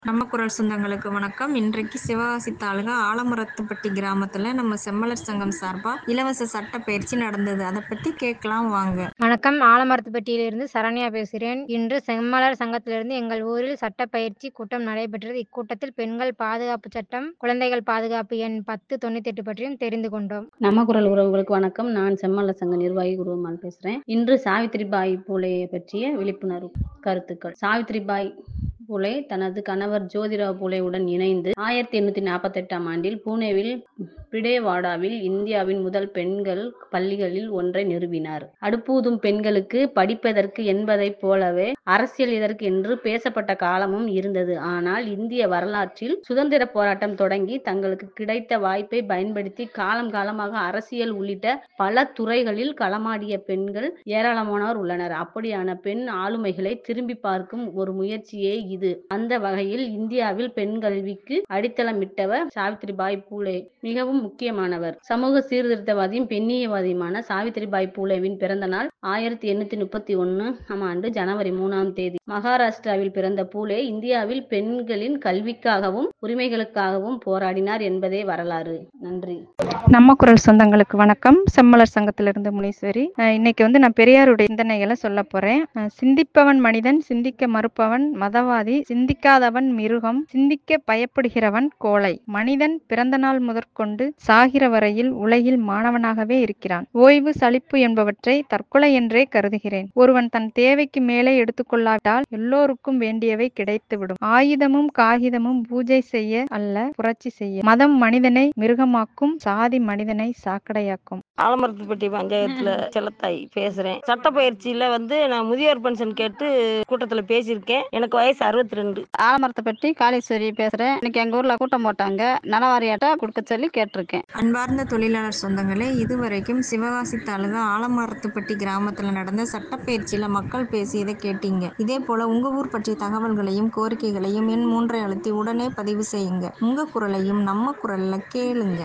நம்ம குரல் சொந்தங்களுக்கு வணக்கம் இன்றைக்கு சிவகாசி தாலுகா ஆலமரத்துப்பட்டி கிராமத்துல நம்ம செம்மலர் சங்கம் சார்பா இலவச சட்ட பயிற்சி நடந்தது அதை பத்தி கேட்கலாம் வாங்க வணக்கம் ஆலமரத்துப்பட்டியிலிருந்து சரண்யா பேசுகிறேன் இன்று செம்மலர் சங்கத்திலிருந்து எங்கள் ஊரில் சட்ட பயிற்சி கூட்டம் நடைபெற்றது இக்கூட்டத்தில் பெண்கள் பாதுகாப்பு சட்டம் குழந்தைகள் பாதுகாப்பு எண் பத்து தொண்ணூத்தி எட்டு பற்றியும் தெரிந்து கொண்டோம் நம்ம குரல் உறவுகளுக்கு வணக்கம் நான் செம்மல்ல சங்க நிர்வாகி குருவம்மாள் பேசுறேன் இன்று சாவித்திரிபாய் பூலேயை பற்றிய விழிப்புணர்வு கருத்துக்கள் சாவித்திரிபாய் பூலே தனது கணவர் ஜோதிராவ் பூலேவுடன் இணைந்து ஆயிரத்தி எண்ணூத்தி நாற்பத்தி எட்டாம் ஆண்டில் பூனேவில் பிடேவாடாவில் இந்தியாவின் முதல் பெண்கள் பள்ளிகளில் ஒன்றை நிறுவினார் அடுப்பூதும் பெண்களுக்கு படிப்பதற்கு என்பதைப் போலவே அரசியல் இதற்கு என்று பேசப்பட்ட காலமும் இருந்தது ஆனால் இந்திய வரலாற்றில் சுதந்திர போராட்டம் தொடங்கி தங்களுக்கு கிடைத்த வாய்ப்பை பயன்படுத்தி காலம் காலமாக அரசியல் உள்ளிட்ட பல துறைகளில் களமாடிய பெண்கள் ஏராளமானோர் உள்ளனர் அப்படியான பெண் ஆளுமைகளை திரும்பி பார்க்கும் ஒரு முயற்சியே இது அந்த வகையில் இந்தியாவில் பெண் கல்விக்கு அடித்தளமிட்டவர் சாவித்திரிபாய் பூலே மிகவும் முக்கியமானவர் சமூக சீர்திருத்தவாதியும் பெண்ணியவாதியுமான சாவித்திரிபாய் பூலேவின் பிறந்த நாள் ஆயிரத்தி எண்ணூத்தி முப்பத்தி ஒன்னு ஆம் ஆண்டு ஜனவரி மூணாம் தேதி மகாராஷ்டிராவில் பிறந்த பூலே இந்தியாவில் பெண்களின் கல்விக்காகவும் உரிமைகளுக்காகவும் போராடினார் என்பதே வரலாறு நன்றி நம்ம குரல் சொந்தங்களுக்கு வணக்கம் செம்மலர் சங்கத்திலிருந்து முனீஸ்வரி அஹ் இன்னைக்கு வந்து நான் பெரியாருடைய சிந்தனைகளை சொல்ல போறேன் அஹ் சிந்திப்பவன் மனிதன் சிந்திக்க மறுப்பவன் மதவாதி சிந்திக்காதவன் மிருகம் சிந்திக்க பயப்படுகிறவன் கோழை மனிதன் பிறந்த நாள் முதற்கொண்டு சாகிற வரையில் உலகில் மாணவனாகவே இருக்கிறான் ஓய்வு சலிப்பு என்பவற்றை தற்கொலை என்றே கருதுகிறேன் ஒருவன் தன் தேவைக்கு மேலே எடுத்துக்கொள்ளாவிட்டால் எல்லோருக்கும் வேண்டியவை கிடைத்துவிடும் ஆயுதமும் காகிதமும் பூஜை செய்ய அல்ல புரட்சி செய்ய மதம் மனிதனை மிருகமாக்கும் சாதி மனிதனை சாக்கடையாக்கும் ஆலமரத்துப்பட்டி பஞ்சாயத்துல செல்லத்தாய் பேசுறேன் சட்ட பயிற்சியில வந்து நான் முதியோர் பென்ஷன் கேட்டு கூட்டத்துல பேசியிருக்கேன் எனக்கு வயசு அறுபத்தி ரெண்டு ஆலமரத்தை பற்றி காளீஸ்வரி பேசுறேன் இன்னைக்கு எங்க ஊர்ல கூட்டம் போட்டாங்க நலவாரியாட்ட கொடுக்க சொல்லி கேட்டிருக்கேன் அன்பார்ந்த தொழிலாளர் சொந்தங்களே இதுவரைக்கும் சிவகாசி தாலுகா ஆலமரத்துப்பட்டி கிராமத்துல நடந்த சட்டப்பயிற்சியில மக்கள் பேசியதை கேட்டீங்க இதே போல உங்க ஊர் பற்றிய தகவல்களையும் கோரிக்கைகளையும் என் மூன்றை அழுத்தி உடனே பதிவு செய்யுங்க உங்க குரலையும் நம்ம குரல்ல கேளுங்க